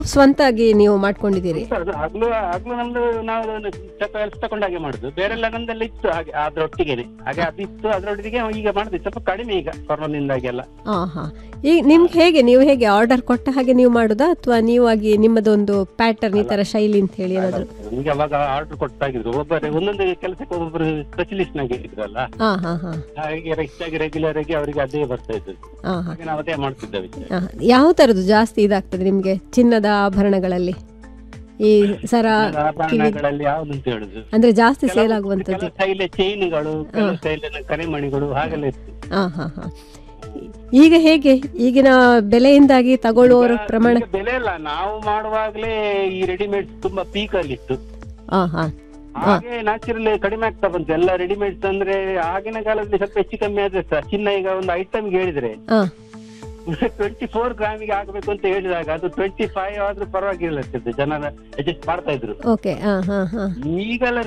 ಸ್ವಂತಾಗಿ ನೀವು ಮಾಡ್ಕೊಂಡಿದ್ದೀರಿ ಅದು ಆಗ್ಲೂ ಆಗ್ಲೂ ನಮ್ದು ನಾವು ಕೆಲಸ ತಗೊಂಡಾಗೆ ಮಾಡುದು ಬೇರೆಲ್ಲ ನಮ್ದೆಲ್ಲ ಇತ್ತು ಹಾಗೆ ಅದ್ರೊಟ್ಟಿಗೆನೆ ಹಾಗೆ ಅದಿತ್ತು ಅದ್ರೊಟ್ಟಿಗೆ ಈಗ ಮಾಡುದು ಸ್ವಲ್ಪ ಕಡಿಮೆ ಈಗ ಕೊರೋನಾದಿಂದಾಗಿ ಎಲ್ಲ ಹಾ ಹಾ ಈಗ ನಿಮ್ಗೆ ಹೇಗೆ ನೀವು ಹೇಗೆ ಆರ್ಡರ್ ಕೊಟ್ಟ ಹಾಗೆ ನೀವು ಮಾಡುದಾ ಅಥವಾ ನೀವಾಗಿ ನಿಮ್ಮದೊಂದು ಪ್ಯಾಟರ್ನ್ ಈ ತರ ಶೈಲಿ ಅಂತ ಹೇಳಿ ಏನಾದ್ರು ನಮ್ಗೆ ಅವಾಗ ಆರ್ಡರ್ ಕೊಟ್ಟಾಗಿದ್ರು ಒಬ್ಬರೇ ಒಂದೊಂದು ಕೆಲಸಕ್ಕೆ ಒಬ್ಬೊಬ್ರು ಸ್ಪೆಷಲಿಸ್ಟ್ ನಾಗಿ ಇದ್ರಲ್ಲ ಹಾ ಹಾ ಹಾ ಹಾಗೆ ಹೆಚ್ಚಾಗಿ ರೆಗ್ಯುಲರ್ ಆಗಿ ಅವರಿಗೆ ಅದೇ ಬರ್ತಾ ಇದ್ದು ಹಾ ಹಾ ಹಾಗೆ ನಾವು ಅದೇ ಮಾಡ್ತಿದ್ದೇವೆ ಹಾ. ಯಾವ ತರದ್ದು ಜಾಸ್ತಿ ಇದಾಗ್ತದೆ ನಿಮ್ಗೆ ಚಿನ್ನದ ಆಭರಣಗಳಲ್ಲಿ ಈ ಸರ ಆಭರಣಗಳಲ್ಲಿ ಯಾವ್ದು ಅಂತ ಹೇಳುದು ಅಂದ್ರೆ ಜಾಸ್ತಿ ಸೇಲ್ ಕೆಲವು ಆಗುವಂತದ್ದು ಸ್ಟೈಲ್ ಚೈನ್ಗಳು ಕೆಲವು ಸ್ಟೈಲ್ ಕರಿಮಣಿಗಳು ಹಾಗೆಲ್ಲ ಇತ್ತು ಹಾ ಹಾ ಹಾ ಈಗ ಹೇಗೆ ಈಗಿನ ಬೆಲೆಯಿಂದಾಗಿ ತಗೊಳ್ಳುವವರ ಈಗ- ಪ್ರಮಾಣ ಈಗ ಬೆಲೆ ಇಲ್ಲ ನಾವು ಮಾಡುವಾಗ್ಲೇ ಈ ರೆಡಿಮೇಡ್ ತುಂಬಾ ಪೀಕ್ ಅಲ್ಲಿ ಇತ್ತು ಹಾ ಹಾ ಹಾಗೆ ನ್ಯಾಚುರಲ್ ಕಡಿಮೆ ಆಗ್ತಾ ಬಂತು ಎಲ್ಲ ರೆಡಿಮೇಡ್ ಅಂದ್ರೆ ಆಗಿನ ಕಾಲದಲ್ಲಿ ಸ್ವಲ್ಪ ಹೆಚ್ಚು ಕಮ್ಮಿ ಆದ್ರೆ ಸಹ ಚಿನ್ನ ಈಗ ಒಂದು ಐಟಮ್ ಹೇಳಿದ್ರೆ ಹಾ ಟ್ವೆಂಟಿ ಫೋರ್ ಗ್ರಾಮಿಗೆ ಆಗ್ಬೇಕು ಅಂತ ಹೇಳಿದಾಗ ಅದು ಟ್ವೆಂಟಿ ಫೈವ್ ಆದ್ರೂ ಪರವಾಗಿಲ್ಲ ಇರ್ತಿತ್ತು ಜನರ ಅಡ್ಜಸ್ಟ್ ಮಾಡ್ತಾ ಇದ್ರು ಓಕೆ ಹಾ ಹಾ ಹಾ ಈಗೆಲ್ಲ